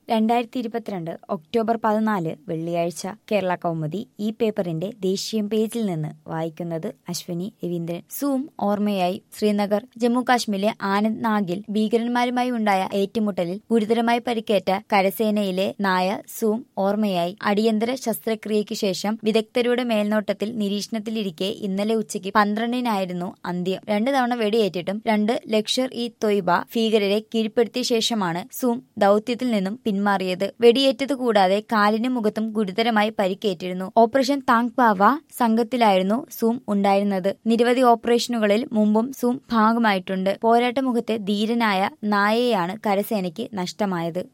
രണ്ടായിരത്തി ഇരുപത്തിരണ്ട് ഒക്ടോബർ പതിനാല് വെള്ളിയാഴ്ച കേരള കൗമുദി ഈ പേപ്പറിന്റെ ദേശീയ പേജിൽ നിന്ന് വായിക്കുന്നത് അശ്വിനി രവീന്ദ്രൻ സൂം ഓർമ്മയായി ശ്രീനഗർ ജമ്മു കാശ്മീരിലെ ആനന്ദ് നാഗിൽ ഭീകരന്മാരുമായി ഉണ്ടായ ഏറ്റുമുട്ടലിൽ ഗുരുതരമായി പരിക്കേറ്റ കരസേനയിലെ നായ സൂം ഓർമ്മയായി അടിയന്തര ശസ്ത്രക്രിയയ്ക്ക് ശേഷം വിദഗ്ധരുടെ മേൽനോട്ടത്തിൽ നിരീക്ഷണത്തിലിരിക്കെ ഇന്നലെ ഉച്ചയ്ക്ക് പന്ത്രണ്ടിനായിരുന്നു അന്ത്യം രണ്ടു തവണ വെടിയേറ്റിട്ടും രണ്ട് ലക്ഷർ ഇ തൊയ്ബ ഭീകരരെ കീഴ്പ്പെടുത്തിയ ശേഷമാണ് സൂം ദൌത്യത്തിൽ നിന്നും പിന്മാറിയത് വെടിയേറ്റത് കൂടാതെ കാലിനും മുഖത്തും ഗുരുതരമായി പരിക്കേറ്റിരുന്നു ഓപ്പറേഷൻ താങ് പാവ സംഘത്തിലായിരുന്നു സൂം ഉണ്ടായിരുന്നത് നിരവധി ഓപ്പറേഷനുകളിൽ മുമ്പും സൂം ഭാഗമായിട്ടുണ്ട് പോരാട്ടമുഖത്തെ ധീരനായ നായയാണ് കരസേനയ്ക്ക് നഷ്ടമായത്